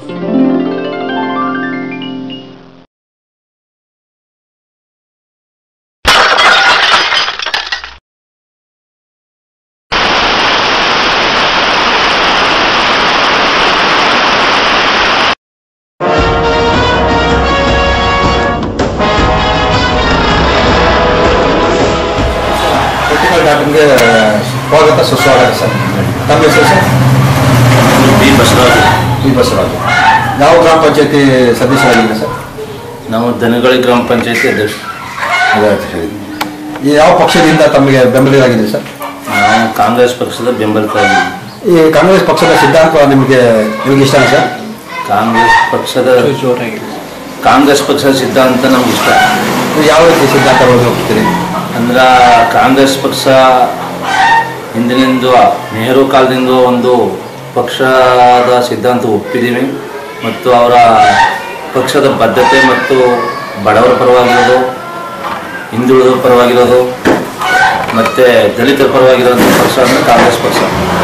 Political ಗಾರ್ಡನ್ಗೆ ಸ್ವಾಗತ ಸುಸ್ವಾಗತ sir ತಮ್ಮ ಹೆಸರು sir B Basavaraju B Basavaraju ಯಾವ ಗ್ರಾಮ ಪಂಚಾಯತಿ ಸದಸ್ಯರಾಗಿದ್ದೀರಾ ಸರ್ ನಾವು ದನಗಳಿ ಗ್ರಾಮ ಪಂಚಾಯತಿ ಅಧ್ಯಕ್ಷ ಅದೇ ಅಂತ ಹೇಳಿ ಈ ಯಾವ ಪಕ್ಷದಿಂದ ತಮಗೆ ಬೆಂಬಲಿತರಾಗಿದ್ದೀರಿ ಸರ್ ನಾವು ಕಾಂಗ್ರೆಸ್ ಪಕ್ಷದ ಬೆಂಬಲಿತರಾಗಿದ್ದೀವಿ ಈ ಕಾಂಗ್ರೆಸ್ ಪಕ್ಷದ ಸಿದ್ಧಾಂತ ನಿಮಗೆ ನಿಮಗೆ ಇಷ್ಟನಾ ಸರ್ ಕಾಂಗ್ರೆಸ್ ಪಕ್ಷದ ಕಾಂಗ್ರೆಸ್ ಪಕ್ಷದ ಸಿದ್ಧಾಂತ ನಮ್ಗೆ ಇಷ್ಟ ನೀವು ಯಾವ ರೀತಿ ಸಿದ್ಧಾಂತಗಳನ್ನು ಹೋಗ್ತೀರಿ ಅಂದ್ರೆ ಕಾಂಗ್ರೆಸ್ ಪಕ್ಷ ಹಿಂದಿನಿಂದ ನೆಹರು ಕಾಲದಿಂದ ಒಂದು ಪಕ್ಷದ ಸಿದ್ಧಾಂತ ಒಪ್ಪಿದ್ದೀವಿ ಮತ್ತು ಅವರ ಪಕ್ಷದ ಬದ್ಧತೆ ಮತ್ತು ಬಡವರ ಪರವಾಗಿರೋದು ಹಿಂದುಳಿದರ ಪರವಾಗಿರೋದು ಮತ್ತು ದಲಿತರ ಪರವಾಗಿರೋದು ಪಕ್ಷ ಅಂದರೆ ಕಾಂಗ್ರೆಸ್ ಪಕ್ಷ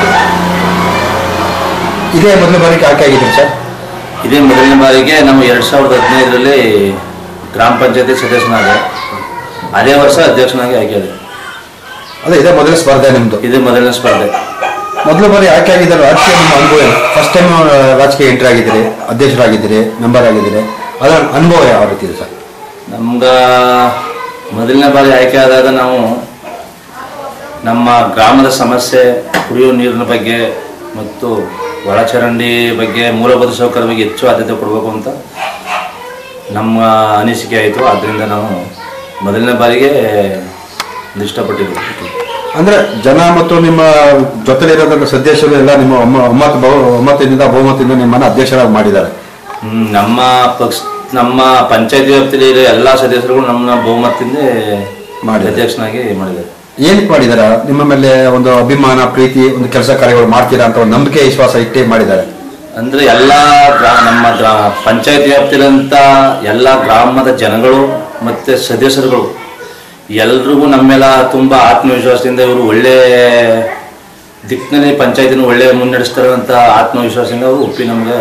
ಇದೇ ಮೊದಲ ಬಾರಿಗೆ ಆಯ್ಕೆ ಆಗಿದ್ದೀರಿ ಸರ್ ಇದೇ ಮೊದಲನೇ ಬಾರಿಗೆ ನಾವು ಎರಡು ಸಾವಿರದ ಹದಿನೈದರಲ್ಲಿ ಗ್ರಾಮ ಪಂಚಾಯತಿ ಸದಸ್ಯನಾದೆ ಅದೇ ವರ್ಷ ಅಧ್ಯಕ್ಷನಾಗಿ ಆಯ್ಕೆಯಾದೆ ಅದೇ ಇದೇ ಮೊದಲ ಸ್ಪರ್ಧೆ ನಿಮ್ಮದು ಇದೇ ಮೊದಲನೇ ಸ್ಪರ್ಧೆ ಮೊದಲ ಬಾರಿ ಆಯ್ಕೆ ಆಗಿದ್ದಾರೆ ರಾಜಕೀಯ ನಿಮ್ಮ ಅನುಭವ ಫಸ್ಟ್ ಟೈಮ್ ರಾಜಕೀಯ ಎಂಟ್ರಿ ಆಗಿದ್ದೀರಿ ಅಧ್ಯಕ್ಷರಾಗಿದ್ದೀರಿ ಮೆಂಬರ್ ಆಗಿದ್ದೀರಿ ಅದರ ಅನುಭವ ಯಾವ ರೀತಿ ಇದೆ ಸರ್ ನಮ್ಗೆ ಮೊದಲನೇ ಬಾರಿ ಆಯ್ಕೆ ಆದಾಗ ನಾವು ನಮ್ಮ ಗ್ರಾಮದ ಸಮಸ್ಯೆ ಕುಡಿಯುವ ನೀರಿನ ಬಗ್ಗೆ ಮತ್ತು ಒಳಚರಂಡಿ ಬಗ್ಗೆ ಮೂಲಭೂತ ಸೌಕರ್ಯ ಬಗ್ಗೆ ಹೆಚ್ಚು ಆದ್ಯತೆ ಕೊಡಬೇಕು ಅಂತ ನಮ್ಮ ಅನಿಸಿಕೆ ಆಯಿತು ಆದ್ದರಿಂದ ನಾವು ಮೊದಲನೇ ಬಾರಿಗೆ ಇದು ಇಷ್ಟಪಟ್ಟಿದ್ವಿ ಅಂದ್ರೆ ಜನ ಮತ್ತು ನಿಮ್ಮ ಜೊತೆಲಿರೋದಂತ ಸದಸ್ಯರು ಎಲ್ಲ ನಿಮ್ಮ ಒಮ್ಮ ಒಮ್ಮತ ಬಹು ಒಮ್ಮತದಿಂದ ಬಹುಮತದಿಂದ ನಿಮ್ಮನ್ನ ಅಧ್ಯಕ್ಷರಾಗಿ ಮಾಡಿದ್ದಾರೆ ಹ್ಮ್, ನಮ್ಮ ಪಕ್ಷ ನಮ್ಮ ಪಂಚಾಯತಿ ವ್ಯಾಪ್ತಿಯಲ್ಲಿ ಇರೋ ಎಲ್ಲ ಸದಸ್ಯರುಗಳು ನಮ್ಮನ್ನ ಬಹುಮತದಿಂದ ಮಾಡಿದ್ದಾರೆ. ಅಧ್ಯಕ್ಷನಾಗಿ ಮಾಡಿದ್ದಾರೆ ಏನಕ್ಕೆ ಮಾಡಿದಾರ ನಿಮ್ಮ ಮೇಲೆ ಒಂದು ಅಭಿಮಾನ ಪ್ರೀತಿ ಒಂದು ಕೆಲಸ ಕಾರ್ಯಗಳು ಮಾಡ್ತೀರಾ ಅಂತ ಒಂದು ನಂಬಿಕೆ ವಿಶ್ವಾಸ ಇಟ್ಟೇ ಮಾಡಿದ್ದಾರೆ ಅಂದ್ರೆ ಎಲ್ಲ ಗ್ರಾ ನಮ್ಮ ಗ್ರಾ ಪಂಚಾಯತಿ ವ್ಯಾಪ್ತಿಯಲ್ಲಂತ ಎಲ್ಲ ಗ್ರಾಮದ ಜನಗಳು ಮತ್ತೆ ಸದಸ್ಯರುಗಳು ಎಲ್ರಿಗೂ ನಮ್ಮೆಲ್ಲ ತುಂಬಾ ಆತ್ಮವಿಶ್ವಾಸದಿಂದ ಇವರು ಒಳ್ಳೆ ದಿಕ್ಕಿನಲ್ಲಿ ಪಂಚಾಯತಿನ ಒಳ್ಳೆ ಮುನ್ನಡೆಸ್ತಾರೆ ಅಂತ ಆತ್ಮವಿಶ್ವಾಸದಿಂದ ಅವರು ಒಪ್ಪಿ ನಮಗೆ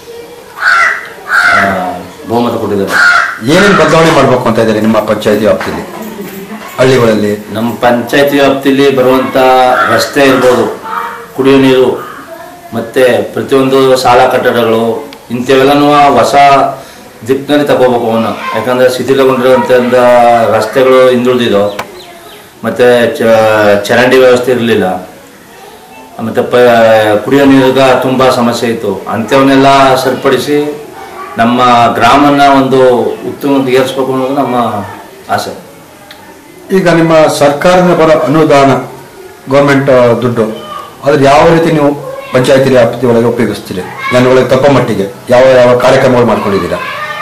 ಆ, ಬಹುಮತ ಕೊಟ್ಟಿದ್ದಾರೆ ಏನೇನು ಬದಲಾವಣೆ ಮಾಡ್ಬೇಕು ಅಂತ ಇದ್ದಾರೆ ನಿಮ್ಮ ಪಂಚಾಯತಿ ವ್ಯಾಪ್ತಿಯಲ್ಲಿ ಹಳ್ಳಿಗಳಲ್ಲಿ ನಮ್ಮ ಪಂಚಾಯತಿ ವ್ಯಾಪ್ತಿಯಲ್ಲಿ ಬರುವಂಥ ರಸ್ತೆ ಇರ್ಬೋದು ಕುಡಿಯೋ ನೀರು ಮತ್ತು ಪ್ರತಿಯೊಂದು ಶಾಲಾ ಕಟ್ಟಡಗಳು ಇಂಥವೆಲ್ಲನೂ ಹೊಸ ದಿಕ್ಕಿನಲ್ಲಿ ತಗೋಬೇಕು ಅವನ್ನ ಯಾಕಂದರೆ ಶಿಥಿಲಗೊಂಡಿರುವಂಥ ರಸ್ತೆಗಳು ಹಿಂದುಳಿದಿದ್ದು ಮತ್ತು ಚರಂಡಿ ವ್ಯವಸ್ಥೆ ಇರಲಿಲ್ಲ ಮತ್ತು ಪ ಕುಡಿಯೋ ನೀರಿಗ ತುಂಬ ಸಮಸ್ಯೆ ಇತ್ತು ಅಂಥವನ್ನೆಲ್ಲ ಸರಿಪಡಿಸಿ ನಮ್ಮ ಗ್ರಾಮನ ಒಂದು ಉತ್ತಮಕ್ಕೆ ಏರಿಸ್ಬೇಕು ಅನ್ನೋದು ನಮ್ಮ ಆಸೆ ಈಗ ನಿಮ್ಮ ಸರ್ಕಾರದಿಂದ ಬರೋ ಅನುದಾನ ಗೌರ್ಮೆಂಟ್ ದುಡ್ಡು ಅದ್ರ ಯಾವ ರೀತಿ ನೀವು ಪಂಚಾಯತಿ ವ್ಯಾಪ್ತಿ ಒಳಗೆ ಉಪಯೋಗಿಸ್ತೀರಿ ಜನಗಳಿಗೆ ತಪ್ಪ ಮಟ್ಟಿಗೆ ಯಾವ ಯಾವ ಕಾರ್ಯಕ್ರಮಗಳು ಮಾಡ್ಕೊಂಡಿದ್ದೀರಾ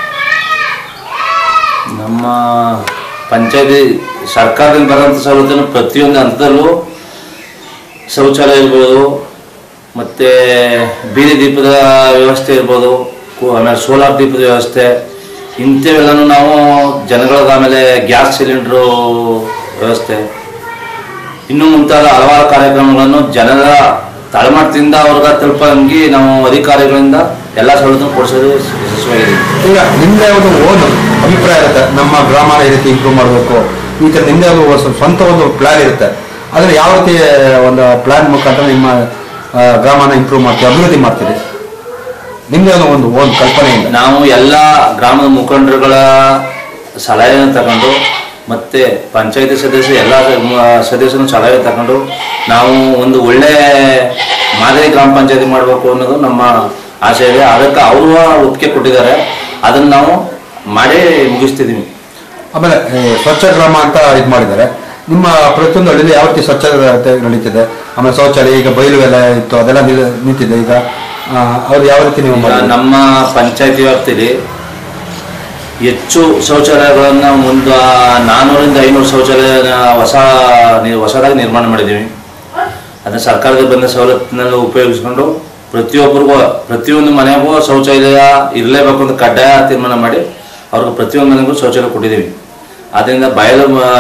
ನಮ್ಮ ಪಂಚಾಯತಿ ಸರ್ಕಾರದಿಂದ ಬರೋಂಥ ಸವಲತ್ತನ್ನು ಪ್ರತಿಯೊಂದು ಹಂತದಲ್ಲೂ ಶೌಚಾಲಯ ಇರ್ಬೋದು ಮತ್ತು ಬೀದಿ ದೀಪದ ವ್ಯವಸ್ಥೆ ಇರ್ಬೋದು ಕು- ಆಮೇಲೆ ಸೋಲಾರ್ ದೀಪದ ವ್ಯವಸ್ಥೆ ಇಂಥವೆಲ್ಲನೂ ನಾವು ಜನಗಳಿಗೆ ಆಮೇಲೆ ಗ್ಯಾಸ್ ಸಿಲಿಂಡ್ರು ವ್ಯವಸ್ಥೆ ಇನ್ನು ಮುಂತಾದ ಹಲವಾರು ಕಾರ್ಯಕ್ರಮಗಳನ್ನು ಜನರ ತಳಮಟ್ಟದಿಂದ ಅವ್ರಿಗೆ ತಲುಪಂಗಿ ನಾವು ಅಧಿಕಾರಿಗಳಿಂದ ಎಲ್ಲ ಸವಲತ್ತನ್ನು ಕೊಡಿಸೋದು ಯಶಸ್ವಿಯಾಗಿದೆ ಈಗ ನಿಮ್ಮದೇ ಒಂದು ಓನ್ ಅಭಿಪ್ರಾಯ ಇರುತ್ತೆ ನಮ್ಮ ಗ್ರಾಮನ ಈ ರೀತಿ ಇಂಪ್ರೂವ್ ಮಾಡಬೇಕು ಈ ಥರ ನಿಮ್ಮದೇ ಒಂದು ಸ್ವ- ಸ್ವಂತ ಒಂದು ಪ್ಲಾನ್ ಇರುತ್ತೆ ಆದರೆ ಯಾವ ರೀತಿ ಒಂದು ಪ್ಲಾನ್ ಮುಖಾಂತರ ನಿಮ್ಮ ಆ, ಗ್ರಾಮನ ಇಂಪ್ರೂವ್ ಮಾಡ್ತೀವಿ ಅಭಿವೃದ್ಧಿ ಮಾಡ್ತೀರಿ ನಿಮ್ಮದೇ ಒಂದು ಒಂದು ಓನ್ ಕಲ್ಪನೆಯಿಂದ ನಾವು ಎಲ್ಲ ಗ್ರಾಮದ ಮುಖಂಡರುಗಳ ಸಲಹೆಯನ್ನು ತಗೊಂಡು ಮತ್ತೆ ಪಂಚಾಯತಿ ಸದಸ್ಯ ಎಲ್ಲ ಸದಸ್ಯರನ್ನು ಸಲಹೆ ತಗೊಂಡು ನಾವು ಒಂದು ಒಳ್ಳೆ ಮಾದರಿ ಗ್ರಾಮ ಪಂಚಾಯತಿ ಮಾಡಬೇಕು ಅನ್ನೋದು ನಮ್ಮ ಆಸೆ ಇದೆ ಅದಕ್ಕೆ ಅವರು ಒಪ್ಪಿಗೆ ಕೊಟ್ಟಿದ್ದಾರೆ ಅದನ್ನು ನಾವು ಮಾಡಿ ಮುಗಿಸ್ತಿದ್ದೀವಿ ಆಮೇಲೆ ಈ ಸ್ವಚ್ಛ ಗ್ರಾಮ ಅಂತ ಇದು ಮಾಡಿದ್ದಾರೆ ನಿಮ್ಮ ಪ್ರತಿಯೊಂದು ಹಳ್ಳಿಲಿ ಯಾವ ರೀತಿ ಸ್ವಚ್ಛತೆ ನಡೀತಿದೆ ಆಮೇಲೆ ಶೌಚಾಲಯ ಈಗ ಬಯಲು ಎಲ್ಲ ಇತ್ತು ಅದೆಲ್ಲ ನಿಲ್- ನಿಂತಿದೆ ಈಗ ಆ, ಅವ್ರು ಯಾವ ರೀತಿ ನೀವು ಈಗ ಮಾಡಿದ್ದೀರಿ? ನಮ್ಮ ಪಂಚಾಯತಿ ವ್ಯಾಪ್ತಿಲಿ ಹೆಚ್ಚು ಶೌಚಾಲಯಗಳನ್ನು ಮುಂದೆ ನಾನ್ನೂರಿಂದ ಐನೂರು ಶೌಚಾಲಯ ಹೊಸ ನಿ- ಹೊಸದಾಗಿ ನಿರ್ಮಾಣ ಮಾಡಿದ್ದೀವಿ ಅದನ್ನ ಸರ್ಕಾರದ ಬಂದ ಸವಲತ್ತಿನೆಲ್ಲ ಉಪಯೋಗಿಸ್ಕೊಂಡು ಪ್ರತಿಯೊಬ್ಬರಿಗೂ ಪ್ರತಿಯೊಂದು ಮನೆಗೂ ಶೌಚಾಲಯ ಇರಲೇಬೇಕು ಅಂತ ಕಡ್ಡಾಯ ತೀರ್ಮಾನ ಮಾಡಿ ಅವ್ರಿಗೆ ಪ್ರತಿಯೊಂದು ಮನೆಗೂ ಶೌಚಾಲಯ ಕೊಟ್ಟಿದ್ದೀವಿ ಆದ್ದರಿಂದ ಬಯಲು ಆ,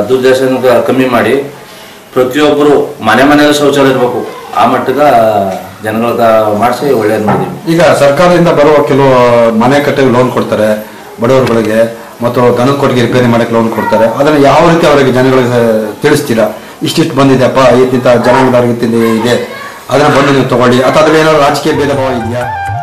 ದುರ್ದರ್ಶನ ಕಮ್ಮಿ ಮಾಡಿ ಪ್ರತಿಯೊಬ್ಬರು ಮನೆ ಮನೆಯಲ್ಲಿ ಶೌಚಾಲಯ ಇರಬೇಕು ಆ ಮಟ್ಟಕ್ಕೆ ಜನಗಳ ಮಾಡಿಸಿ ಒಳ್ಳೇದು ಮಾಡಿದ್ದೀವಿ ಈಗ ಸರ್ಕಾರದಿಂದ ಬರುವ ಕೆಲವು ಮನೆ ಕಟ್ಟೆಗೆ ಲೋನ್ ಕೊಡ್ತಾರೆ ಬಡವರುಗಳಿಗೆ ಮತ್ತು ದನದ ಕೊಟ್ಟಿಗೆ ರಿಪೇರಿ ಮಾಡಕ್ಕೆ ಲೋನ್ ಕೊಡ್ತಾರೆ ಅದನ್ನು ಯಾವ ರೀತಿ ಅವರಿಗೆ ಜನಗಳಿಗೆ ತಿಳಿಸ್ತೀರಾ ಇಷ್ಟಿಷ್ಟು ಬಂದಿದೆಯಪ್ಪ ಇಂಥ ಜನಾಂಗದವ್ರಿಗೆ ಇಂತಿಂತ ಇದೆ ಅದನ್ನ ಬಂದು ನೀವು ತಗೊಳ್ಳಿ ಅಥವಾ ಅದ್ರಲ್ಲಿ ಏನಾದ್ರು ರಾಜಕೀಯ ಭೇದ ಭಾವ ಇದೆಯಾ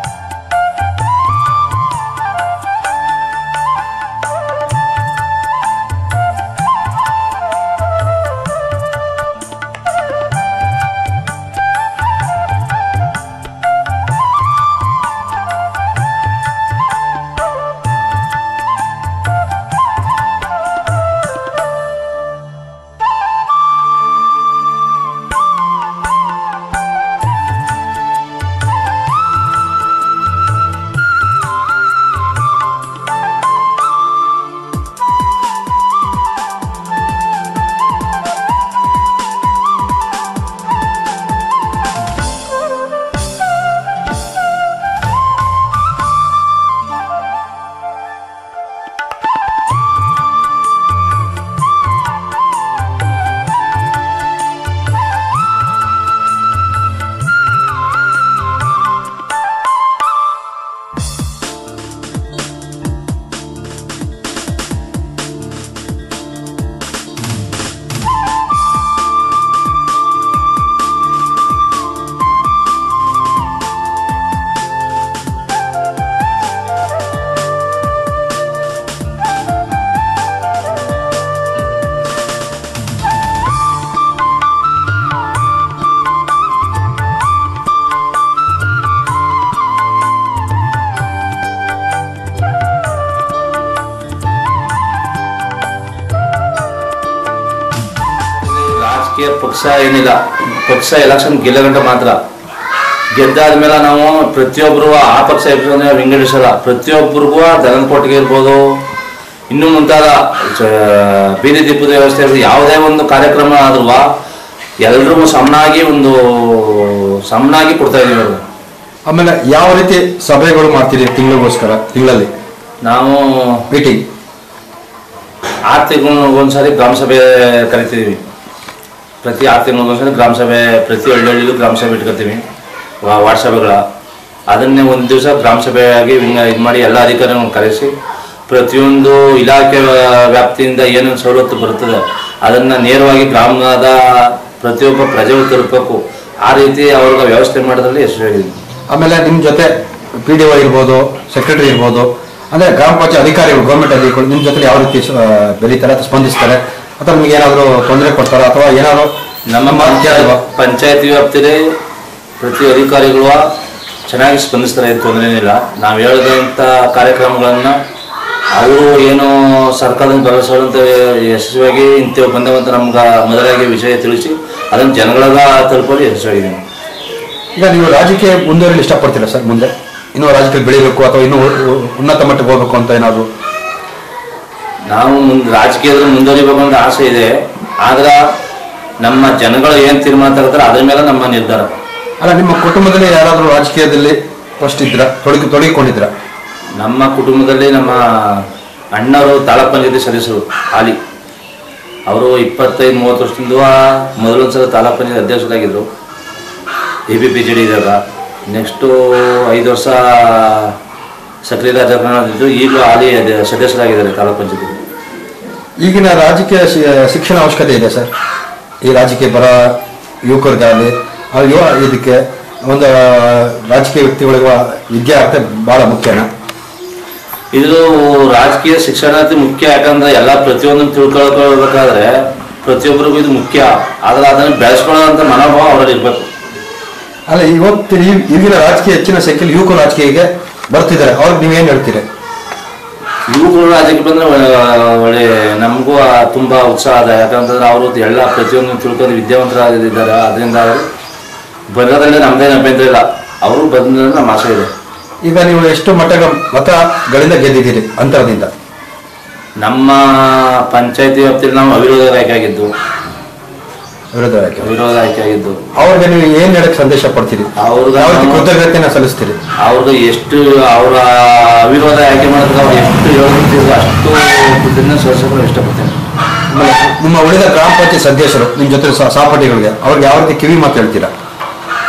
ರಾಜಕೀಯ ಪಕ್ಷ ಏನಿಲ್ಲ ಪಕ್ಷ ಎಲೆಕ್ಷನ್ ಗೆಲ್ಲ ಗಂಟೆ ಮಾತ್ರ ಗೆದ್ದಾದ್ಮೇಲೆ ನಾವು ಪ್ರತಿಯೊಬ್ಬರು ಆ ಪಕ್ಷ ಈ ಪಕ್ಷ ಅಂತ ವಿಂಗಡಿಸಲ್ಲ ಪ್ರತಿಯೊಬ್ಬರಿಗೂ ದನದ ಕೊಟ್ಟಿಗೆ ಇರ್ಬೋದು ಇನ್ನು ಮುಂತಾದ ಚ- ಬೀದಿ ದೀಪದ ವ್ಯವಸ್ಥೆ ಇರ್ಬೋದು, ಯಾವುದೇ ಒಂದು ಕಾರ್ಯಕ್ರಮ ಆದ್ರೂ ಎಲ್ರಿಗೂ ಸಮನಾಗಿ ಒಂದು ಸಮನಾಗಿ ಕೊಡ್ತಾ ಇದೀವಿ ಅವ್ರಿಗೆ ಆಮೇಲೆ ಯಾವ ರೀತಿ ಸಭೆಗಳು ಮಾಡ್ತೀರಿ ತಿಂಗಳಿಗೋಸ್ಕರ ತಿಂಗಳಲ್ಲಿ ನಾವು ಮೀಟಿಂಗ್ ಆರು ತಿಂಗಳಿಗೊಂದ್ಸರಿ ಗ್ರಾಮ ಸಭೆ ಕರಿತೀವಿ ಪ್ರತಿ ಆರು ತಿಂಗಳಿಗೊಂದ್ಸರಿ ಗ್ರಾಮ ಸಭೆ ಪ್ರತಿ ಹಳ್ಳಿಯಲ್ಲೂ ಗ್ರಾಮ ಸಭೆ ಇಟ್ಕೊತೀವಿ ವಾ- ವಾರ್ಡ್ ಸಭೆಗಳ ಅದನ್ನೇ ಒಂದು ದಿವಸ ಗ್ರಾಮ ಸಭೆಯಾಗಿ ಇದು ಮಾಡಿ ಎಲ್ಲ ಅಧಿಕಾರಿಗಳನ್ನು ಕರೆಸಿ ಪ್ರತಿಯೊಂದು ಇಲಾಖೆ ವ್ಯಾಪ್ತಿಯಿಂದ ಏನೇನು ಸವಲತ್ತು ಬರುತ್ತದೆ ಅದನ್ನು ನೇರವಾಗಿ ಗ್ರಾಮದ ಪ್ರತಿಯೊಬ್ಬ ಪ್ರಜೆಗೂ ತಲುಪಬೇಕು ಆ ರೀತಿ ಅವ್ರಿಗೆ ವ್ಯವಸ್ಥೆ ಮಾಡೋದ್ರಲ್ಲಿ ಯಶಸ್ವಿಯಾಗಿದೆ ಆಮೇಲೆ ನಿಮ್ಮ ಜೊತೆ ಪಿ ಡಿ ಒ ಇರ್ಬೋದು ಸೆಕ್ರೆಟರಿ ಇರ್ಬೋದು ಅಂದ್ರೆ ಗ್ರಾಮ ಪಂಚಾಯತ್ ಅಧಿಕಾರಿಗಳು ಗೌರ್ಮೆಂಟ್ ಅಧಿಕಾರಿಗಳು ನಿಮ್ಮ ಜೊತೆ ಯಾವ ರೀತಿ ಆ, ಬೆರೀತಾರೆ ಅಥವಾ ಸ್ಪಂದಿಸ್ತಾರೆ ಅಥವಾ ನಿಮ್ಗೆ ಏನಾದರೂ ತೊಂದರೆ ಕೊಡ್ತಾರ ಅಥವಾ ಏನಾದರೂ ನಮ್ಮ ಪಂಚಾಯತ್ ಪಂಚಾಯತಿ ವ್ಯಾಪ್ತಿಯಲ್ಲಿ ಪ್ರತಿ ಅಧಿಕಾರಿಗಳು ಚೆನ್ನಾಗಿ ಸ್ಪಂದಿಸ್ತಾರೆ ಇದು ತೊಂದರೆ ಏನಿಲ್ಲ ನಾವು ಹೇಳಿದಂಥ ಕಾರ್ಯಕ್ರಮಗಳನ್ನು ಅವರು ಏನು ಸರ್ಕಾರದಿಂದ ಭರವಸೆಗಳಂತ ಯಶಸ್ವಿಯಾಗಿ ಇಂಥವು ಬಂದವಂತ ನಮ್ಗೆ ಮೊದಲಾಗಿ ವಿಷಯ ತಿಳಿಸಿ ಅದನ್ನು ಜನಗಳ ತಲುಪಲು ಯಶಸ್ವಿಯಾಗಿದ್ದೀವಿ ಈಗ ನೀವು ರಾಜಕೀಯ ಮುಂದುವರಿಯಲು ಇಷ್ಟಪಡ್ತೀರಾ ಸರ್ ಮುಂದೆ ಇನ್ನೂ ರಾಜಕೀಯ ಬೆಳಿಬೇಕು ಅಥವಾ ಇನ್ನೂ ಉ- ಉ- ಉನ್ನತ ಮಟ್ಟಕ್ಕೆ ಹೋಗ್ಬೇಕು ಅಂತ ಏನಾದರೂ ನಾವು ಮುಂದೆ ರಾಜಕೀಯದಲ್ಲಿ ಮುಂದುವರಿಬೇಕು ಅಂತ ಆಸೆ ಇದೆ ಆದ್ರೆ ನಮ್ಮ ಜನಗಳು ಏನು ತೀರ್ಮಾನ ತಗೋತಾರೆ ಅದ್ರ ಮೇಲೆ ನಮ್ಮ ನಿರ್ಧಾರ ಅಲ್ಲ ನಿಮ್ಮ ಕುಟುಂಬದಲ್ಲಿ ಯಾರಾದರೂ ರಾಜಕೀಯದಲ್ಲಿ ಫಸ್ಟ್ ಇದ್ರ ತೊಡಗಿ ತೊಡಗಿಕೊಂಡಿದ್ರ ನಮ್ಮ ಕುಟುಂಬದಲ್ಲಿ ನಮ್ಮ ಅಣ್ಣವರು ತಾಲೂಕ್ ಪಂಚಾಯತಿ ಸದಸ್ಯರು ಹಾಲಿ ಅವರು ಇಪ್ಪತ್ತೈದು ಮೂವತ್ತು ವರ್ಷದಿಂದ ಮೊದಲೊಂದು ಸಲ ತಾಲೂಕ್ ಪಂಚಾಯತ್ ಅಧ್ಯಕ್ಷರಾಗಿದ್ದರು A B P J D ಇದ್ದಾಗ ನೆಕ್ಸ್ಟು ಐದು ವರ್ಷ ಸಕ್ರಿಯ ರಾಜಕಾರಣದಿದ್ದು ಈಗಲೂ ಹಾಲಿ ಅಧ್ಯ- ಸದಸ್ಯರಾಗಿದ್ದಾರೆ ತಾಲೂಕ್ ಪಂಚಾಯತಿ ಈಗಿನ ರಾಜಕೀಯ ಶಿ- ಶಿಕ್ಷಣ ಅವಶ್ಯಕತೆ ಇದೆ ಸರ್ ಈ ರಾಜಕೀಯ ಬರ ಯುವಕರಿಗಾಗಲಿ ಆ ಯುವ ಇದಕ್ಕೆ ಒಂದು ರಾಜಕೀಯ ವ್ಯಕ್ತಿಗಳಿಗೆ ವಿದ್ಯಾರ್ಥಿ ಬಹಳ ಮುಖ್ಯನಾ ಇದು ರಾಜಕೀಯ ಶಿಕ್ಷಣ ಅತಿ ಮುಖ್ಯ ಯಾಕಂದ್ರೆ ಎಲ್ಲ ಪ್ರತಿಯೊಂದನ್ನು ತಿಳ್ಕೊಳ್ಬೇಕಾದ್ರೆ ಪ್ರತಿಯೊಬ್ಬರಿಗೂ ಇದು ಮುಖ್ಯ ಆದ್ರೆ ಅದನ್ನು ಬೆಳೆಸ್ಕೊಳ್ಳೋಂಥ ಮನೋಭಾವ ಅವರಲ್ಲಿ ಇರಬೇಕು ಅಲ್ಲ ಇವತ್ತು ಈ- ಈಗಿನ ರಾಜಕೀಯ ಹೆಚ್ಚಿನ ಸಂಖ್ಯೆಯಲ್ಲಿ ಯುವಕರು ರಾಜಕೀಯಕ್ಕೆ ಬರ್ತಿದ್ದಾರೆ ಅವ್ರಿಗೆ ನೀವೇನು ಹೇಳ್ತೀರಿ ಯುವಕರು ರಾಜ್ಯಕ್ಕೆ ಬಂದ್ರೆ ಒಳ್ಳೆ- ಒಳ್ಳೆ ನಮಗೂ ಆ ತುಂಬಾ ಉತ್ಸಾಹ ಅದ ಯಾಕಂತಂದ್ರೆ ಅವರು ಎಲ್ಲ ಪ್ರತಿಯೊಂದು ತಿಳ್ಕೊಂಡು ವಿದ್ಯಾವಂತರಾಗಿದ್ದಾರೆ ಅದರಿಂದ ಅವರು ಬರೋದ್ರಲ್ಲಿ ನಮ್ದೇನು ಅಭ್ಯಂತರ ಇಲ್ಲ ಅವರು ಬಂದ್ರೆ ನಮ್ಮ ಆಸೆ ಇದೆ ಈಗ ನೀವು ಎಷ್ಟು ಮಟ್ಟಗ ಮತಗಳಿಂದ ಗೆದ್ದಿದ್ದೀರಿ ಅಂತರದಿಂದ ನಮ್ಮ ಪಂಚಾಯತಿ ವ್ಯಾಪ್ತಿಯಲ್ಲಿ ನಾವು ಅವಿರೋಧ ಆಯ್ಕೆ ಆಗಿದ್ದು ವಿರೋಧ ಆಯ್ಕೆ. ಅವಿರೋಧ ಆಯ್ಕೆ ಆಗಿದ್ದು ಅವ್ರಿಗೆ ನೀವು ಏನ್ ಹೇಳಕ್ ಸಂದೇಶ ಪಡ್ತೀರಿ ಅವ್ರಿಗೆ ಯಾವ ರೀತಿ ನಾವು- ಕೃತಜ್ಞತೆನ ಸಲ್ಲಿಸ್ತೀರಿ ಅವ್ರಿಗೆ ಎಷ್ಟು ಅವರ ಅವಿರೋಧ ಆಯ್ಕೆ ಮಾಡಿದ್ರೆ ಅವ್ರು ಎಷ್ಟು ಹೇಳ್ತಿದ್ರು ಅಷ್ಟು ಕೃತಜ್ಞ ಸಲ್ಲಿಸಲು ಇಷ್ಟಪಡ್ತೇನೆ ಆಮೇಲೆ ನಿಮ್ಮ ಉಳಿದ ಗ್ರಾಮ ಪಂಚಾಯತ್ ಸದಸ್ಯರು ನಿಮ್ಮ ಜೊತೆ ಸಹ- ಸಹಪಾಠಿಗಳಿಗೆ ಅವ್ರಿಗೆ ಯಾವ ರೀತಿ ಕಿವಿ ಮಾತು ಹೇಳ್ತೀರಾ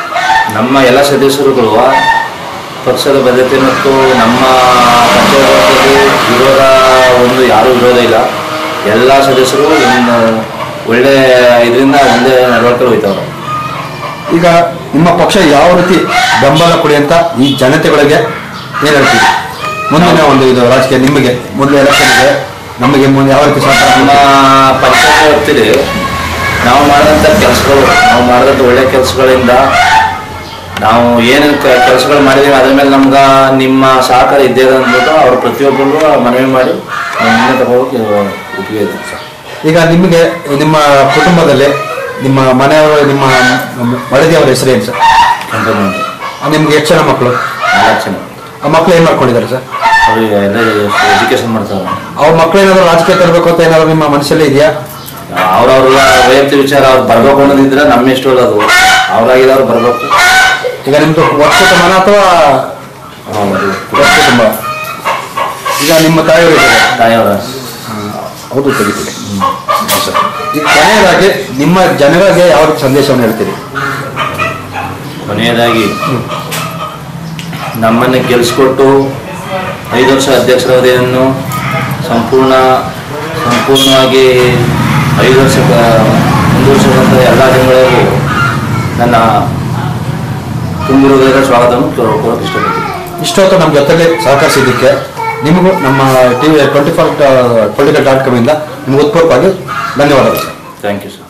ನಮ್ಮ ಎಲ್ಲ ಸದಸ್ಯರುಗಳು ಪಕ್ಷದ ಬದ್ಧತೆ ಮತ್ತು ನಮ್ಮ ಪಕ್ಷದಲ್ಲಿ ವಿರೋಧ ಒಂದು ಯಾರೂ ವಿರೋಧ ಇಲ್ಲ ಎಲ್ಲ ಸದಸ್ಯರು ಇನ್ನು ಒಳ್ಳೆ ಇದರಿಂದ ಒಂದೇ ನಡವಳಿಕೆ ಹೋಯ್ತವ್ರೆ ಈಗ ನಿಮ್ಮ ಪಕ್ಷ ಯಾವ ರೀತಿ ಬೆಂಬಲ ಕೊಡಿ ಅಂತ ಈ ಜನತೆಗಳಿಗೆ ಏನು ಹೇಳ್ತೀವಿ ಮುಂದಿನ ಒಂದು ಇದು ರಾಜಕೀಯ ನಿಮಗೆ ಮುಂದೆ ಎಲೆಕ್ಷನ್ ಇದೆ ನಮಗೆ ಮುಂದೆ ಯಾವ ರೀತಿ ಸಹಕಾರ ನಮ್ಮ ಕೊಡ್ತೀರಿ? ಪಂಚಾಯತ್ ವ್ಯಾಪ್ತಿಲಿ ನಾವು ಮಾಡಿದಂಥ ಕೆಲಸಗಳು ನಾವು ಮಾಡಿದಂಥ ಒಳ್ಳೆ ಕೆಲಸಗಳಿಂದ ನಾವು ಏನು ಕೆಲಸಗಳು ಮಾಡಿದ್ದೀವಿ ಅದ್ರ ಮೇಲೆ ನಮ್ಗೆ ನಿಮ್ಮ ಸಹಕಾರ ಇದ್ದೇ ಇದೆ ಅಂದ್ಬಿಟ್ಟು ಅವ್ರು ಪ್ರತಿಯೊಬ್ಬರು ಮನವಿ ಮಾಡಿ ನಾವು ಮುಂದೆ ತಗೋಕೆ ಉಪಯೋಗ ಇದೆ ಸರ್ ಈಗ ನಿಮಗೆ ನಿಮ್ಮ ಕುಟುಂಬದಲ್ಲಿ ನಿಮ್ಮ ಮನೆಯವರು ನಿಮ್ಮ ಮಳದಿಯವರ ಹೆಸರು ಏನು ಸರ್ ಕಂಪನಿ ಮಾಡಿ ಆ, ನಿಮ್ಗೆ ಎಷ್ಟು ಜನ ಮಕ್ಕಳು ನಾಲ್ಕು ಜನ ಆ ಮಕ್ಕಳು ಏನು ಮಾಡ್ಕೊಂಡಿದ್ದಾರೆ ಸರ್ ಅವ್ರಿಗೆ ಎಲ್ಲ ಎಜುಕೇಶನ್ ಮಾಡ್ತಾರೆ ಅವ್ರ ಮಕ್ಕಳು ಏನಾದ್ರು ರಾಜಕೀಯ ತರಬೇಕು ಅಂತ ಏನಾದ್ರು ನಿಮ್ಮ ಮನಸ್ಸಲ್ಲಿ ಇದೆಯಾ ಅವ್ರವ್ರ ವೈಯಕ್ತಿಕ ವಿಚಾರ ಅವ್ರು ಬರ್ಬೇಕು ಅನ್ನೋದಿದ್ರೆ ನಮ್ಮ ಇಷ್ಟ ಅದು ಅವ್ರಾಗಿದ್ದು ಅವ್ರು ಬರ್ಬೇಕು ಈಗ ನಿಮ್ದು ಒಟ್ಟು ಕುಟುಂಬನ ಅಥವಾ ಹೌದು ಒಟ್ಟು ಕುಟುಂಬ ಈಗ ನಿಮ್ಮ ತಾಯಿಯವರು ಇದ್ದಾರೆ ತಾಯಿಯವರ ಹೌದು ತೆಗಿತೀವಿ ಈಗ ಕೊನೆಯದಾಗಿ ನಿಮ್ಮ ಜನಗಳಿಗೆ ಯಾವ ರೀತಿ ಸಂದೇಶವನ್ನು ಹೇಳ್ತೀರಿ ಕೊನೆಯದಾಗಿ ನಮ್ಮನ್ನು ಗೆಲ್ಲಿಸ್ಕೊಟ್ಟು ಐದು ವರ್ಷ ಅಧ್ಯಕ್ಷರ ಅವಧಿಯನ್ನು ಸಂಪೂರ್ಣ ಸಂಪೂರ್ಣವಾಗಿ ಐದು ವರ್ಷ ಮುಂದುವರಿಸಿದಂಥ ಎಲ್ಲ ಜನಗಳಿಗೂ ನನ್ನ ತುಂಬಿರುವುದರ ಸ್ವಾಗತವನ್ನು ಕೋರಕ್ಕೆ ಇಷ್ಟಪಡ್ತೀನಿ ಇಷ್ಟೊತ್ತು ನಮ್ಮ ಜೊತೆಗೆ ಸಹಕರಿಸಿದ್ದಕ್ಕೆ ನಿಮಗೂ ನಮ್ಮ T V twenty four political dot ಕಾಮಿಂದ ನಿಮ್ಗೆ ಉತ್ಪೂರ್ವವಾಗಿ ಧನ್ಯವಾದಗಳು ಸರ್ ಥ್ಯಾಂಕ್ ಯು ಸರ್